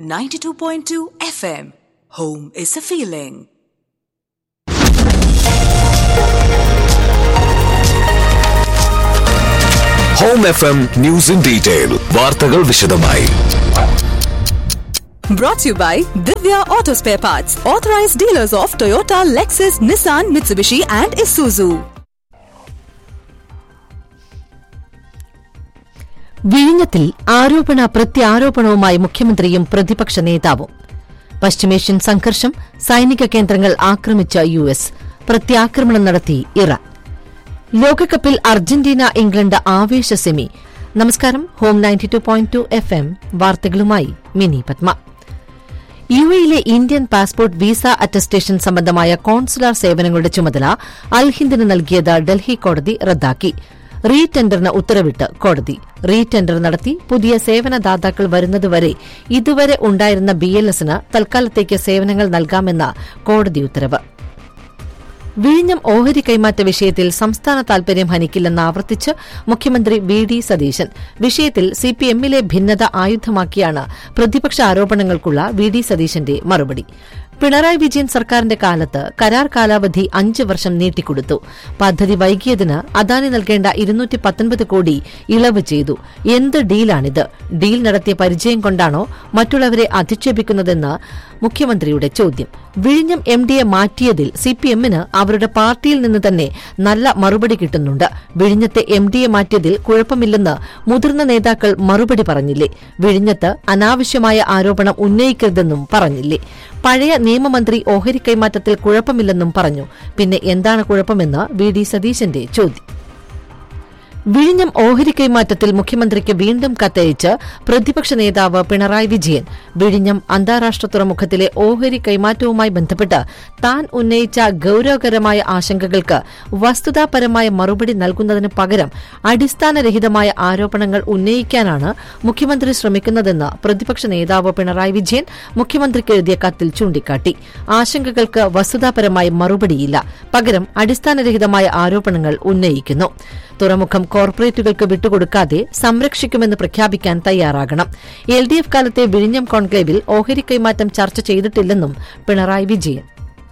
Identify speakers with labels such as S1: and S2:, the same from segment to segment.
S1: 92.2 FM. Home is a feeling.
S2: Home F M news in detail വാർത്തകൾ വിശദമായി
S1: Brought to you by Divya Auto Spare Parts, authorized dealers of Toyota, Lexus, Nissan, Mitsubishi, and Isuzu.
S3: വിഴിഞ്ഞത്തിൽ ആരോപണ പ്രത്യാരോപണവുമായി മുഖ്യമന്ത്രിയും പ്രതിപക്ഷ നേതാവും പശ്ചിമേഷ്യൻ സംഘർഷം സൈനിക കേന്ദ്രങ്ങൾ ആക്രമിച്ച യു എസ് പ്രത്യാക്രമണം നടത്തി ഇറാൻ ലോകകപ്പിൽ അർജന്റീന ഇംഗ്ലണ്ട് ആവേശ സെമി നമസ്കാരം home ninety two point two F M വാർത്തകളുമായി മിനി പത്മ യു എയിലെ ഇന്ത്യൻ പാസ്പോർട്ട് വിസ അറ്റസ്റ്റേഷൻ സംബന്ധമായ കോൺസുലാർ സേവനങ്ങളുടെ ചുമതല അൽഹിന്ദിന് നൽകിയത് ഡൽഹി കോടതി റദ്ദാക്കി റീ ടെൻഡറിന് ഉത്തരവിട്ട് കോടതി റീ ടെൻഡർ നടത്തി പുതിയ സേവനദാതാക്കൾ വരുന്നതുവരെ ഇതുവരെ ഉണ്ടായിരുന്ന ബി എൽ എസിന് തൽക്കാലത്തേക്ക് സേവനങ്ങൾ നൽകാമെന്ന കോടതി ഉത്തരവ് വിഴിഞ്ഞം ഓഹരി കൈമാറ്റ വിഷയത്തിൽ സംസ്ഥാന താൽപര്യം ഹനിക്കില്ലെന്ന് ആവർത്തിച്ച് മുഖ്യമന്ത്രി വി ഡി സതീശൻ വിഷയത്തിൽ സിപിഎമ്മിലെ ഭിന്നത ആയുധമാക്കിയാണ് പ്രതിപക്ഷ ആരോപണങ്ങൾക്കുള്ള വി ഡി സതീശന്റെ മറുപടി പിണറായി വിജയൻ സർക്കാരിന്റെ കാലത്ത് കരാർ കാലാവധി അഞ്ച് വർഷം നീട്ടിക്കൊടുത്തു പദ്ധതി വൈകിയതിന് അദാനി നൽകേണ്ട ഇരുന്നൂറ്റി പത്തൊൻപത് കോടി ഇളവ് ചെയ്തു എന്ത് ഡീലാണിത് ഡീൽ നടത്തിയ പരിചയം കൊണ്ടാണോ മറ്റുള്ളവരെ അധിക്ഷേപിക്കുന്നതെന്ന് മുഖ്യമന്ത്രിയുടെ ചോദ്യം വിഴിഞ്ഞം എം ഡിയെ മാറ്റിയതിൽ സിപിഎമ്മിന് അവരുടെ പാർട്ടിയിൽ നിന്ന് തന്നെ നല്ല മറുപടി കിട്ടുന്നുണ്ട് വിഴിഞ്ഞത്തെ എം ഡിയെ മാറ്റിയതിൽ കുഴപ്പമില്ലെന്ന് മുതിർന്ന നേതാക്കൾ മറുപടി പറഞ്ഞില്ലേ വിഴിഞ്ഞത്ത് അനാവശ്യമായ ആരോപണം ഉന്നയിക്കരുതെന്നും പറഞ്ഞില്ലേ പഴയ നിയമമന്ത്രി ഓഹരി കൈമാറ്റത്തിൽ കുഴപ്പമില്ലെന്നും പറഞ്ഞു പിന്നെ എന്താണ് കുഴപ്പമെന്ന് വി ഡി സതീശന്റെ ചോദ്യം വിഴിഞ്ഞം ഓഹരി കൈമാറ്റത്തിൽ മുഖ്യമന്ത്രിക്ക് വീണ്ടും കത്തയച്ച് പ്രതിപക്ഷ നേതാവ് പിണറായി വിജയൻ വിഴിഞ്ഞം അന്താരാഷ്ട്ര തുറമുഖത്തിലെ ഓഹരി കൈമാറ്റവുമായി ബന്ധപ്പെട്ട് താൻ ഉന്നയിച്ച ഗൌരവകരമായ ആശങ്കകൾക്ക് വസ്തുതാപരമായ മറുപടി നൽകുന്നതിന് പകരം അടിസ്ഥാനരഹിതമായ ആരോപണങ്ങൾ ഉന്നയിക്കാനാണ് മുഖ്യമന്ത്രി ശ്രമിക്കുന്നതെന്ന് പ്രതിപക്ഷ നേതാവ് പിണറായി വിജയൻ മുഖ്യമന്ത്രിക്ക് എഴുതിയ കത്തിൽ ചൂണ്ടിക്കാട്ടി ആശങ്കകൾക്ക് വസ്തുതാപരമായ മറുപടിയില്ല പകരം അടിസ്ഥാനരഹിതമായ ആരോപണങ്ങൾ ഉന്നയിക്കുന്നു തുറമുഖം കോർപ്പറേറ്റുകൾക്ക് വിട്ടുകൊടുക്കാതെ സംരക്ഷിക്കുമെന്ന് പ്രഖ്യാപിക്കാൻ തയ്യാറാകണം എൽ ഡി എഫ് കാലത്തെ വിഴിഞ്ഞം കോൺക്ലേവിൽ ഓഹരി കൈമാറ്റം ചർച്ച ചെയ്തിട്ടില്ലെന്നും പിണറായി വിജയൻ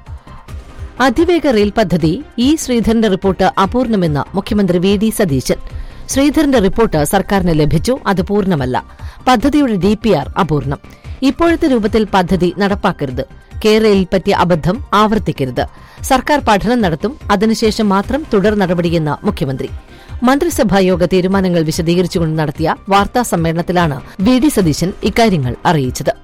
S3: അതിവേഗ റെയിൽ പദ്ധതി ഇ ശ്രീധരന്റെ റിപ്പോർട്ട് അപൂർണമെന്ന് മുഖ്യമന്ത്രി വി ഡി സതീശൻ ശ്രീധരന്റെ റിപ്പോർട്ട് സർക്കാരിന് ലഭിച്ചു അത് പൂർണ്ണമല്ല പദ്ധതിയുടെ ഡിപിആർ അപൂർണം ഇപ്പോഴത്തെ രൂപത്തിൽ പദ്ധതി നടപ്പാക്കരുത് കേരളയിൽ പറ്റിയ അബദ്ധം ആവർത്തിക്കരുത് സർക്കാർ പഠനം നടത്തും അതിനുശേഷം മാത്രം തുടർ നടപടിയെന്ന് മുഖ്യമന്ത്രി മന്ത്രിസഭാ യോഗ തീരുമാനങ്ങൾ വിശദീകരിച്ചുകൊണ്ട് നടത്തിയ വാർത്താ സമ്മേളനത്തിലാണ് വി ഡി സതീശൻ ഇക്കാര്യങ്ങൾ അറിയിച്ചത്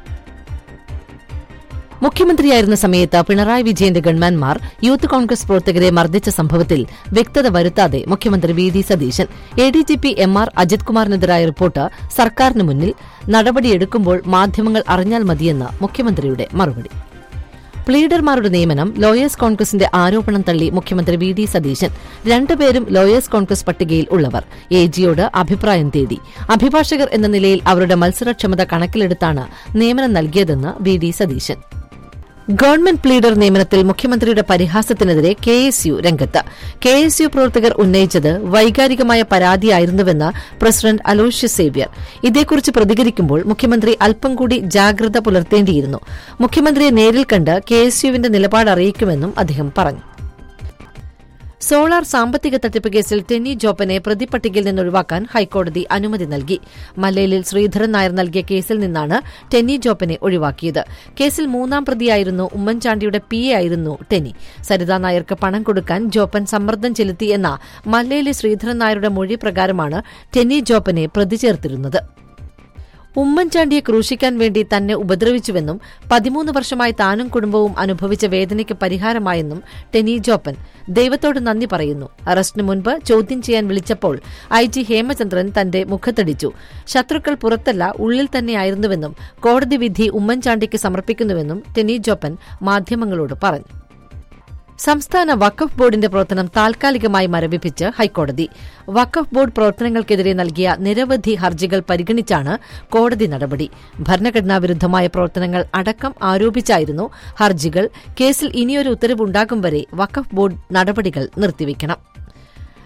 S3: മുഖ്യമന്ത്രിയായിരുന്ന സമയത്ത് പിണറായി വിജയന്റെ ഗൺമാൻമാർ യൂത്ത് കോൺഗ്രസ് പ്രവർത്തകരെ മർദ്ദിച്ച സംഭവത്തിൽ വ്യക്തത വരുത്താതെ മുഖ്യമന്ത്രി V D Satheesan A D G P M R Ajith കുമാറിനെതിരായ റിപ്പോർട്ട് സർക്കാരിന് മുന്നിൽ നടപടിയെടുക്കുമ്പോൾ മാധ്യമങ്ങൾ അറിഞ്ഞാൽ മതിയെന്ന് മുഖ്യമന്ത്രിയുടെ മറുപടി പ്ലീഡർമാരുടെ നിയമനം ലോയേഴ്സ് കോൺഗ്രസിന്റെ ആരോപണം തള്ളി മുഖ്യമന്ത്രി വി ഡി സതീശൻ രണ്ടുപേരും ലോയേഴ്സ് കോൺഗ്രസ് പട്ടികയിൽ ഉള്ളവർ എ ജിയോട് അഭിപ്രായം തേടി അഭിഭാഷകർ എന്ന നിലയിൽ അവരുടെ മത്സരക്ഷമത കണക്കിലെടുത്താണ് നിയമനം നൽകിയതെന്ന് V D Satheesan government pleader നിയമനത്തിൽ മുഖ്യമന്ത്രിയുടെ പരിഹാസത്തിനെതിരെ കെ എസ് യു രംഗത്ത് കെ എസ് യു പ്രവർത്തകർ ഉന്നയിച്ചത് വൈകാരികമായ പരാതിയായിരുന്നുവെന്ന് പ്രസിഡന്റ് അലോഷ്യസ് സേവ്യർ ഇതേക്കുറിച്ച് പ്രതികരിക്കുമ്പോൾ മുഖ്യമന്ത്രി അല്പം കൂടി ജാഗ്രത പുലർത്തേണ്ടിയിരുന്നു മുഖ്യമന്ത്രിയെ നേരിൽ കണ്ട് കെ എസ് യുവിന്റെ നിലപാട് അറിയിക്കുമെന്നും അദ്ദേഹം പറഞ്ഞു സോളാർ സാമ്പത്തിക തട്ടിപ്പ് കേസിൽ ടെന്നി ജോപ്പനെ പ്രതിപട്ടികയിൽ നിന്ന് ഒഴിവാക്കാൻ ഹൈക്കോടതി അനുമതി നൽകി മല്ലയിലിൽ ശ്രീധരൻ നായർ നൽകിയ കേസിൽ നിന്നാണ് ടെന്നി ജോപ്പനെ ഒഴിവാക്കിയത് കേസിൽ മൂന്നാം പ്രതിയായിരുന്നു ഉമ്മൻചാണ്ടിയുടെ പി എ ആയിരുന്നു ടെന്നി സരിതാ നായർക്ക് പണം കൊടുക്കാൻ ജോപ്പൻ സമ്മർദ്ദം ചെലുത്തി എന്ന മല്ലയിലെ ശ്രീധരൻ നായരുടെ മൊഴി പ്രകാരമാണ് ടെന്നി ജോപ്പനെ പ്രതി ചേർത്തിരുന്നത് ഉമ്മൻചാണ്ടിയെ ക്രൂശിക്കാൻ വേണ്ടി തന്നെ ഉപദ്രവിച്ചുവെന്നും പതിമൂന്ന് വർഷമായി താനും കുടുംബവും അനുഭവിച്ച വേദനയ്ക്ക് പരിഹാരമായെന്നും ടെനി ജോപ്പൻ ദൈവത്തോട് നന്ദി പറയുന്നു അറസ്റ്റിന് മുൻപ് ചോദ്യം ചെയ്യാൻ വിളിച്ചപ്പോൾ ഐ ജി ഹേമചന്ദ്രൻ തന്റെ മുഖത്തടിച്ചു ശത്രുക്കൾ പുറത്തല്ല ഉള്ളിൽ തന്നെയായിരുന്നുവെന്നും കോടതി വിധി ഉമ്മൻചാണ്ടിക്ക് സമർപ്പിക്കുന്നുവെന്നും ടെനി ജോപ്പൻ മാധ്യമങ്ങളോട് പറഞ്ഞു സംസ്ഥാന വഖഫ് ബോർഡിന്റെ പ്രവർത്തനം താൽക്കാലികമായി മരവിപ്പിച്ച് ഹൈക്കോടതി വഖഫ് ബോർഡ് പ്രവർത്തനങ്ങൾക്കെതിരെ നൽകിയ നിരവധി ഹർജികൾ പരിഗണിച്ചാണ് കോടതി നടപടി ഭരണഘടനാ വിരുദ്ധമായ പ്രവർത്തനങ്ങൾ അടക്കം ആരോപിച്ചായിരുന്നു ഹർജികൾ കേസിൽ ഇനിയൊരു ഉത്തരവുണ്ടാകും വരെ വഖഫ് ബോർഡ് നടപടികൾ നിർത്തിവെക്കണം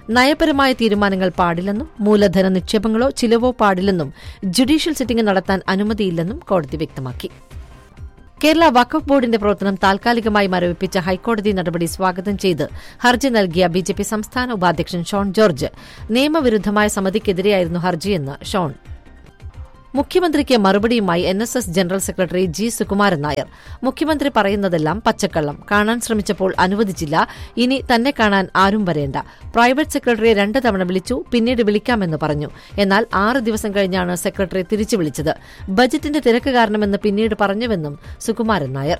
S3: നയപരമായ തീരുമാനങ്ങൾ പാടില്ലെന്നും മൂലധന നിക്ഷേപങ്ങളോ ചിലവോ പാടില്ലെന്നും ജുഡീഷ്യൽ സിറ്റിംഗ് നടത്താൻ അനുമതിയില്ലെന്നും കോടതി വ്യക്തമാക്കി കേരള വഖഫ് ബോർഡിന്റെ പ്രവർത്തനം താൽക്കാലികമായി മരവിപ്പിച്ച ഹൈക്കോടതി നടപടി സ്വാഗതം ചെയ്ത് ഹർജി നൽകിയ ബിജെപി സംസ്ഥാന ഉപാധ്യക്ഷൻ ഷോൺ ജോർജ് നിയമവിരുദ്ധമായ സമിതിക്കെതിരെയായിരുന്നു ഹർജിയെന്ന് ഷോൺ മുഖ്യമന്ത്രിക്ക് മറുപടിയുമായി N S S general secretary G Sukumaran Nair മുഖ്യമന്ത്രി പറയുന്നതെല്ലാം പച്ചക്കള്ളം കാണാൻ ശ്രമിച്ചപ്പോൾ അനുവദിച്ചില്ല ഇനി തന്നെ കാണാൻ ആരും വരേണ്ട പ്രൈവറ്റ് സെക്രട്ടറിയെ രണ്ട് തവണ വിളിച്ചു പിന്നീട് വിളിക്കാമെന്ന് പറഞ്ഞു എന്നാൽ ആറ് ദിവസം കഴിഞ്ഞാണ് സെക്രട്ടറി തിരിച്ചു വിളിച്ചത് ബജറ്റിന്റെ തിരക്ക് കാരണമെന്ന് പിന്നീട് പറഞ്ഞുവെന്നും സുകുമാരൻ നായർ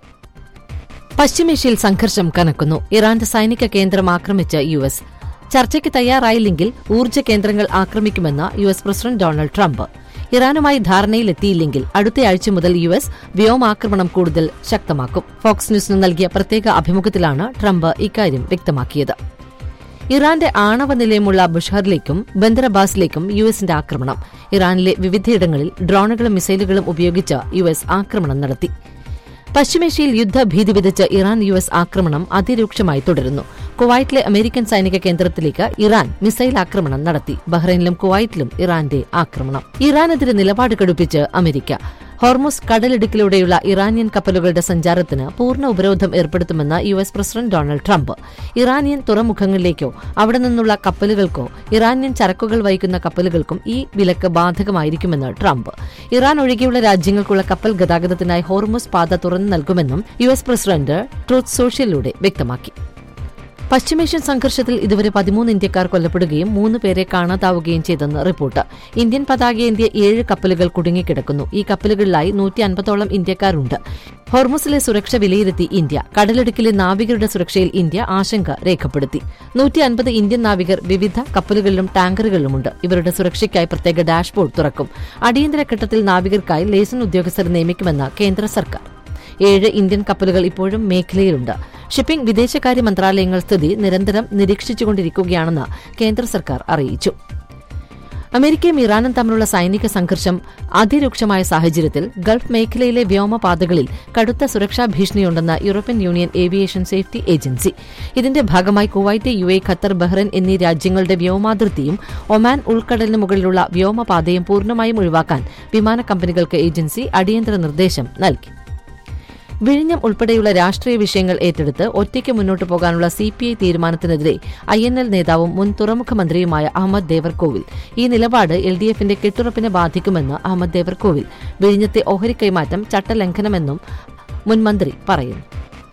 S3: പശ്ചിമേഷ്യയിൽ സംഘർഷം കനക്കുന്നു ഇറാന്റെ സൈനിക കേന്ദ്രം ആക്രമിച്ച് യു എസ് ചർച്ചയ്ക്ക് തയ്യാറായില്ലെങ്കിൽ ഊർജ്ജ കേന്ദ്രങ്ങൾ ആക്രമിക്കുമെന്ന് U S president Donald Trump ഇറാനുമായി ധാരണയിലെത്തിയില്ലെങ്കിൽ അടുത്തയാഴ്ച മുതൽ യു എസ് വ്യോമാക്രമണം കൂടുതൽ ശക്തമാക്കും ഫോക്സ് ന്യൂസിന് നൽകിയ പ്രത്യേക അഭിമുഖത്തിലാണ് ട്രംപ് ഇക്കാര്യം വ്യക്തമാക്കിയത് ഇറാന്റെ ആണവ നിലയമുള്ള ബുഷഹറിലേക്കും ബന്ദറബാസിലേക്കും യു എസിന്റെ ആക്രമണം ഇറാനിലെ വിവിധയിടങ്ങളിൽ ഡ്രോണുകളും മിസൈലുകളും ഉപയോഗിച്ച് യു എസ് ആക്രമണം നടത്തി പശ്ചിമേഷ്യയിൽ യുദ്ധഭീതി വിതച്ച് ഇറാൻ യു എസ് ആക്രമണം അതിരൂക്ഷമായി തുടരുന്നു കുവൈറ്റിലെ അമേരിക്കൻ സൈനിക കേന്ദ്രത്തിലേക്ക് ഇറാൻ മിസൈൽ ആക്രമണം നടത്തി ബഹ്റൈനിലും കുവൈറ്റിലും ഇറാന്റെ ആക്രമണം ഇറാനെതിരെ നിലപാട് കടുപ്പിച്ച് അമേരിക്ക ഹോർമുസ് കടലിടുക്കിലൂടെയുള്ള ഇറാനിയൻ കപ്പലുകളുടെ സഞ്ചാരത്തിന് പൂർണ്ണ ഉപരോധം ഏർപ്പെടുത്തുമെന്ന് U S president Donald Trump Iranian തുറമുഖങ്ങളിലേക്കോ അവിടെ നിന്നുള്ള കപ്പലുകൾക്കോ ഇറാനിയൻ ചരക്കുകൾ വഹിക്കുന്ന കപ്പലുകൾക്കും ഈ വിലക്ക് ബാധകമായിരിക്കുമെന്ന് ട്രംപ് ഇറാൻ ഒഴികെയുള്ള രാജ്യങ്ങൾക്കുള്ള കപ്പൽ ഗതാഗതത്തിനായി ഹോർമുസ് പാത തുറന്നു നൽകുമെന്നും യു എസ് പ്രസിഡന്റ് ട്രൂത്ത് സോഷ്യലിലൂടെ വ്യക്തമാക്കി പശ്ചിമേഷ്യൻ സംഘർഷത്തിൽ ഇതുവരെ പതിമൂന്ന് ഇന്ത്യക്കാർ കൊല്ലപ്പെടുകയും മൂന്ന് പേരെ കാണാതാവുകയും ചെയ്തെന്ന് റിപ്പോർട്ട് ഇന്ത്യൻ പതാകയേന്തിയ ഏഴ് കപ്പലുകൾ കുടുങ്ങിക്കിടക്കുന്നു ഈ കപ്പലുകളിലായി നൂറ്റി അൻപതോളം ഇന്ത്യക്കാരുണ്ട് ഹോർമുസിലെ സുരക്ഷ വിലയിരുത്തി ഇന്ത്യ കടലിടുക്കിലെ നാവികരുടെ സുരക്ഷയിൽ ഇന്ത്യ ആശങ്ക രേഖപ്പെടുത്തി നൂറ്റി അൻപത് ഇന്ത്യൻ നാവികർ വിവിധ കപ്പലുകളിലും ടാങ്കറുകളിലുമുണ്ട് ഇവരുടെ സുരക്ഷയ്ക്കായി പ്രത്യേക ഡാഷ്ബോർഡ് തുറക്കും അടിയന്തര ഘട്ടത്തിൽ നാവികർക്കായി ലേസൺ ഉദ്യോഗസ്ഥരെ നിയമിക്കുമെന്ന് കേന്ദ്ര സർക്കാർ ഏഴ് ഇന്ത്യൻ കപ്പലുകൾ ഇപ്പോഴും മേഖലയിലുണ്ട് ഷിപ്പിംഗ് വിദേശകാര്യ മന്ത്രാലയങ്ങൾ സ്ഥിതി നിരന്തരം നിരീക്ഷിച്ചുകൊണ്ടിരിക്കുകയാണെന്ന് കേന്ദ്ര സർക്കാർ അറിയിച്ചു അമേരിക്കയും ഇറാനും തമ്മിലുള്ള സൈനിക സംഘർഷം അതിരൂക്ഷമായ സാഹചര്യത്തിൽ ഗൾഫ് മേഖലയിലെ വ്യോമപാതകളിൽ കടുത്ത സുരക്ഷാ ഭീഷണിയുണ്ടെന്ന് European Union aviation safety agency ഇതിന്റെ ഭാഗമായി Kuwait U A Qatar Bahrain എന്നീ രാജ്യങ്ങളുടെ വ്യോമാതിർത്തിയും ഒമാൻ ഉൾക്കടലിന് മുകളിലുള്ള വ്യോമപാതയും പൂർണ്ണമായും ഒഴിവാക്കാൻ വിമാന കമ്പനികൾക്ക് ഏജൻസി അടിയന്തര നിർദ്ദേശം നൽകി വിഴിഞ്ഞം ഉൾപ്പെടെയുള്ള രാഷ്ട്രീയ വിഷയങ്ങൾ ഏറ്റെടുത്ത് ഒറ്റയ്ക്ക് മുന്നോട്ടു പോകാനുള്ള സി പി ഐ തീരുമാനത്തിനെതിരെ ഐ എൻ എൽ നേതാവും മുൻ തുറമുഖ മന്ത്രിയുമായ അഹമ്മദ് ദേവർകോവിൽ ഈ നിലപാട് എൽ ഡി എഫിന്റെ കെട്ടുറപ്പിനെ ബാധിക്കുമെന്ന് അഹമ്മദ് ദേവർകോവിൽ വിഴിഞ്ഞത്തെ ഓഹരി കൈമാറ്റം ചട്ടലംഘനമെന്നും മുൻ മന്ത്രി പറയുന്നു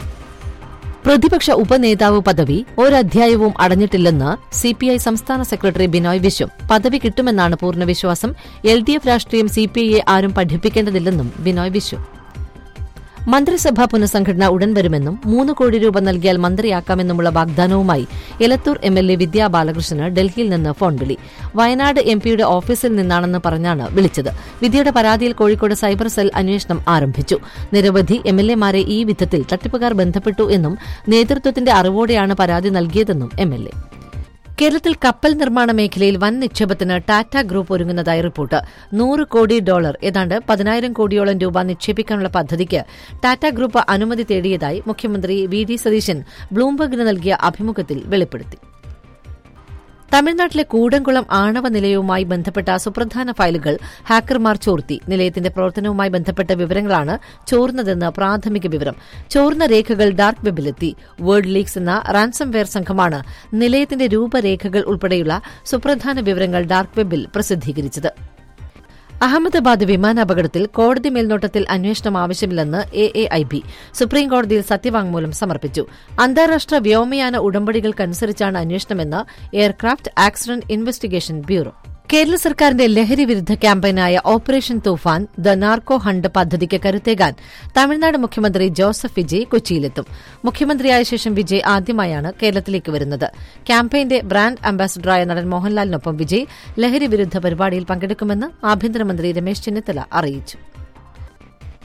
S3: പ്രതിപക്ഷ ഉപനേതാവ് പദവി ഒരധ്യായവും അടഞ്ഞിട്ടില്ലെന്ന് സിപിഐ സംസ്ഥാന സെക്രട്ടറി ബിനോയ് വിശ്വം പദവി കിട്ടുമെന്നാണ് പൂർണ്ണ വിശ്വാസം എൽ ഡി എഫ് രാഷ്ട്രീയം സിപിഐയെ ആരും പഠിപ്പിക്കേണ്ടതില്ലെന്നും ബിനോയ് വിശ്വം മന്ത്രിസഭാ പുനഃസംഘടന ഉടൻ വരുമെന്നും മൂന്ന് കോടി രൂപ നൽകിയാൽ മന്ത്രിയാക്കാമെന്നുമുള്ള വാഗ്ദാനവുമായി Elathur M L A Vidya ബാലകൃഷ്ണന് ഡൽഹിയിൽ നിന്ന് ഫോൺ വിളി വയനാട് എം പിയുടെ ഓഫീസിൽ നിന്നാണെന്ന് പറഞ്ഞാണ് വിളിച്ചത് വിദ്യയുടെ പരാതിയിൽ കോഴിക്കോട് സൈബർ സെൽ അന്വേഷണം ആരംഭിച്ചു നിരവധി എം എൽ എമാരെ ഈ വിധത്തിൽ തട്ടിപ്പുകാർ ബന്ധപ്പെട്ടു എന്നും നേതൃത്വത്തിന്റെ അറിവോടെയാണ് പരാതി നൽകിയതെന്നും എം എൽ എ കേരളത്തിൽ കപ്പൽ നിർമ്മാണ മേഖലയിൽ വൻ നിക്ഷേപത്തിന് ടാറ്റ ഗ്രൂപ്പ് ഒരുങ്ങുന്നതായി റിപ്പോർട്ട് നൂറ് കോടി ഡോളർ ഏതാണ്ട് പതിനായിരം കോടിയോളം രൂപ നിക്ഷേപിക്കാനുള്ള പദ്ധതിക്ക് ടാറ്റ ഗ്രൂപ്പ് അനുമതി തേടിയതായി മുഖ്യമന്ത്രി വി ഡി സതീശൻ ബ്ലൂംബർഗിന് നൽകിയ അഭിമുഖത്തിൽ വെളിപ്പെടുത്തി തമിഴ്നാട്ടിലെ കൂടംകുളം ആണവ നിലയവുമായി ബന്ധപ്പെട്ട സുപ്രധാന ഫയലുകൾ ഹാക്കർമാർ ചോർത്തി നിലയത്തിന്റെ പ്രവർത്തനവുമായി ബന്ധപ്പെട്ട വിവരങ്ങളാണ് ചോർന്നതെന്ന് പ്രാഥമിക വിവരം ചോർന്ന രേഖകൾ ഡാർക്ക് വെബിലെത്തി വേൾഡ് ലീഗ്സ് എന്ന റാൻസംവെയർ സംഘമാണ് നിലയത്തിന്റെ രൂപരേഖകൾ ഉൾപ്പെടെയുള്ള സുപ്രധാന വിവരങ്ങൾ ഡാർക്ക് വെബിൽ പ്രസിദ്ധീകരിച്ചത് അഹമ്മദാബാദ് വിമാനാപകടത്തിൽ കോടതി മേൽനോട്ടത്തിൽ അന്വേഷണം ആവശ്യമില്ലെന്ന് എ എ ഐ ബി സുപ്രീംകോടതിയിൽ സത്യവാങ്മൂലം സമർപ്പിച്ചു അന്താരാഷ്ട്ര വ്യോമയാന ഉടമ്പടികൾക്കനുസരിച്ചാണ് അന്വേഷണമെന്ന് aircraft accident investigation bureau Kerala സർക്കാരിന്റെ ലഹരി വിരുദ്ധ ക്യാമ്പയിനായ operation Toofan the narco hunt പദ്ധതിക്ക് കരുത്തേകാൻ തമിഴ്നാട് മുഖ്യമന്ത്രി ജോസഫ് വിജയ് കൊച്ചിയിലെത്തും മുഖ്യമന്ത്രിയായ ശേഷം വിജയ് ആദ്യമായാണ് കേരളത്തിലേക്ക് വരുന്നത് ക്യാമ്പയിന്റെ ബ്രാൻഡ് അംബാസഡറായ നടൻ മോഹൻലാലിനൊപ്പം വിജയ് ലഹരി വിരുദ്ധ പരിപാടിയിൽ പങ്കെടുക്കുമെന്ന് ആഭ്യന്തരമന്ത്രി രമേശ് ചെന്നിത്തല അറിയിച്ചു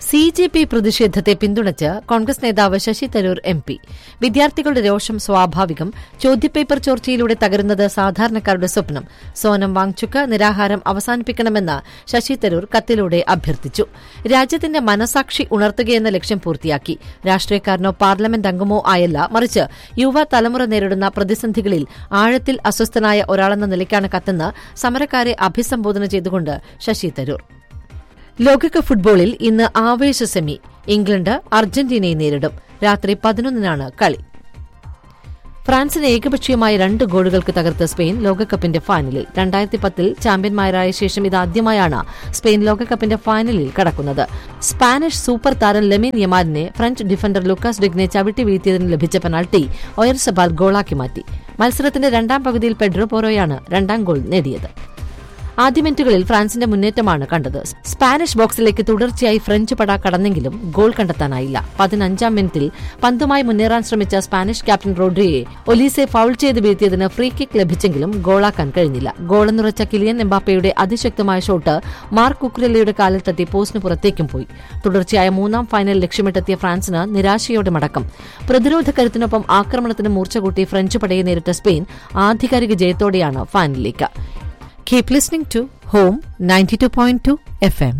S3: സി ജെ പി പ്രതിഷേധത്തെ പിന്തുണച്ച് കോൺഗ്രസ് നേതാവ് ശശി തരൂർ എം പി വിദ്യാർത്ഥികളുടെ രോഷം സ്വാഭാവികം ചോദ്യപേപ്പർ ചോർച്ചയിലൂടെ തകരുന്നത് സാധാരണക്കാരുടെ സ്വപ്നം സോനം വാങ്ചുക്ക് നിരാഹാരം അവസാനിപ്പിക്കണമെന്ന് ശശി തരൂർ കത്തിലൂടെ അഭ്യർത്ഥിച്ചു രാജ്യത്തിന്റെ മനസാക്ഷി ഉണർത്തുകയെന്ന ലക്ഷ്യം പൂർത്തിയാക്കി രാഷ്ട്രീയക്കാരനോ പാർലമെന്റ് അംഗമോ ആയല്ല മറിച്ച് യുവ തലമുറ നേരിടുന്ന പ്രതിസന്ധികളിൽ ആഴത്തിൽ അസ്വസ്ഥനായ ഒരാളെന്ന നിലയ്ക്കാണ് കത്തെന്ന് സമരക്കാരെ അഭിസംബോധന ചെയ്തുകൊണ്ട് ശശി തരൂർ ലോകകപ്പ് ഫുട്ബോളിൽ ഇന്ന് ആവേശ സെമി ഇംഗ്ലണ്ട് അർജന്റീനയെ നേരിടും രാത്രി പതിനൊന്നിനാണ് കളി ഫ്രാൻസിനെ ഏകപക്ഷീയമായ രണ്ട് ഗോളുകൾക്ക് തകർത്ത സ്പെയിൻ ലോകകപ്പിന്റെ ഫൈനലിൽ രണ്ടായിരത്തി പത്തിൽ ചാമ്പ്യന്മാരായ ശേഷം ഇതാദ്യമായാണ് സ്പെയിൻ ലോകകപ്പിന്റെ ഫൈനലിൽ കടക്കുന്നത് സ്പാനിഷ് സൂപ്പർ താരം ലെമിൻ യമാലിനെ ഫ്രഞ്ച് ഡിഫൻഡർ ലുക്കാസ് ഡിഗ്നെ ചവിട്ടി വീഴ്ത്തിയതിന് ലഭിച്ച പെനാൾട്ടി ഒയർസബാൽ ഗോളാക്കി മാറ്റി മത്സരത്തിന്റെ രണ്ടാം പകുതിയിൽ പെഡ്രോ പോറോയാണ് രണ്ടാം ഗോൾ നേടിയത് ആദ്യ മിനിറ്റുകളിൽ ഫ്രാൻസിന്റെ മുന്നേറ്റമാണ് കണ്ടത് സ്പാനിഷ് ബോക്സിലേക്ക് തുടർച്ചയായി ഫ്രഞ്ച് പട കടന്നെങ്കിലും ഗോൾ കണ്ടെത്താനായില്ല പതിനഞ്ചാം മിനിറ്റിൽ പന്തുമായി മുന്നേറാൻ ശ്രമിച്ച സ്പാനിഷ് ക്യാപ്റ്റൻ റോഡ്രിയെ ഒലീസെ ഫൌൾ ചെയ്ത് വീഴ്ത്തിയതിന് ഫ്രീ കിക്ക് ലഭിച്ചെങ്കിലും ഗോളാക്കാൻ കഴിഞ്ഞില്ല ഗോളെന്നുറച്ച കിലിയൻ എംബാപ്പയുടെ അതിശക്തമായ ഷോട്ട് മാർക്ക് കുക്കുരല്ലയുടെ കാലിൽ തട്ടി പോസ്റ്റിന് പുറത്തേക്കും പോയി തുടർച്ചയായ മൂന്നാം ഫൈനൽ ലക്ഷ്യമിട്ടെത്തിയ ഫ്രാൻസിന് നിരാശയോടെ മടക്കം പ്രതിരോധ കരുത്തിനൊപ്പം ആക്രമണത്തിന് മൂർച്ച കൂട്ടി ഫ്രഞ്ച് പടയെ നേരിട്ട സ്പെയിൻ ആധികാരിക ജയത്തോടെയാണ് ഫൈനലിലേക്ക് Keep listening to Home 92.2 FM.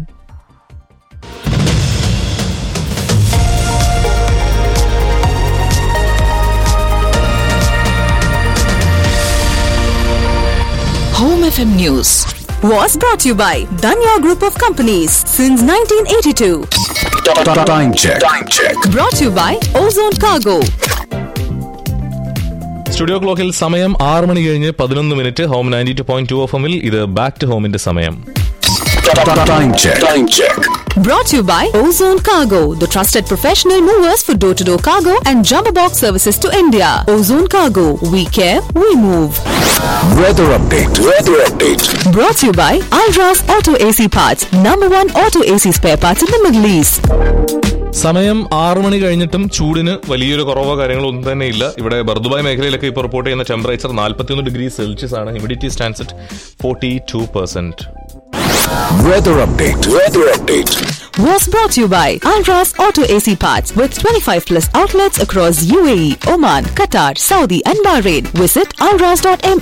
S1: Home FM News was brought to you by Danya Group of Companies since 1982.
S2: Time check. Time check.
S1: Brought to you by Ozone Cargo.
S4: Studio ക്ലോക്കിൽ സമയം ആറ് മണി കഴിഞ്ഞ് പതിനൊന്ന് minute home ninety two point two F എമ്മിൽ ഇത് back to ഹോമിന്റെ സമയം
S2: Time check. Time check.
S1: Brought to you by Ozone Cargo, the trusted professional movers for door to door cargo and jumbo box services to India. Ozone Cargo, we care, we move.
S2: Weather update. Weather update.
S1: Brought to you by Alras Auto AC Parts, number one auto AC spare parts in the Middle East.
S4: സമയം ആറ് മണി കഴിഞ്ഞിട്ടും ചൂടിന് വലിയൊരു കുറവോ കാര്യങ്ങളോ ഒന്നും തന്നെ ഇല്ല ഇവിടെ ബർദുബായ് മേഖലയിലൊക്കെ ഇപ്പോൾ റിപ്പോർട്ട് ചെയ്യുന്ന ടെമ്പറേച്ചർ നാൽപ്പത്തിയൊന്ന് ഡിഗ്രി സെൽഷ്യസ് ആണ് humidity stands at forty two percent
S2: Weather update. Weather update.
S1: Was brought to you by Alras Auto AC Parts with 25 plus outlets across UAE, Oman, Qatar, Saudi, and Bahrain. Visit alras.me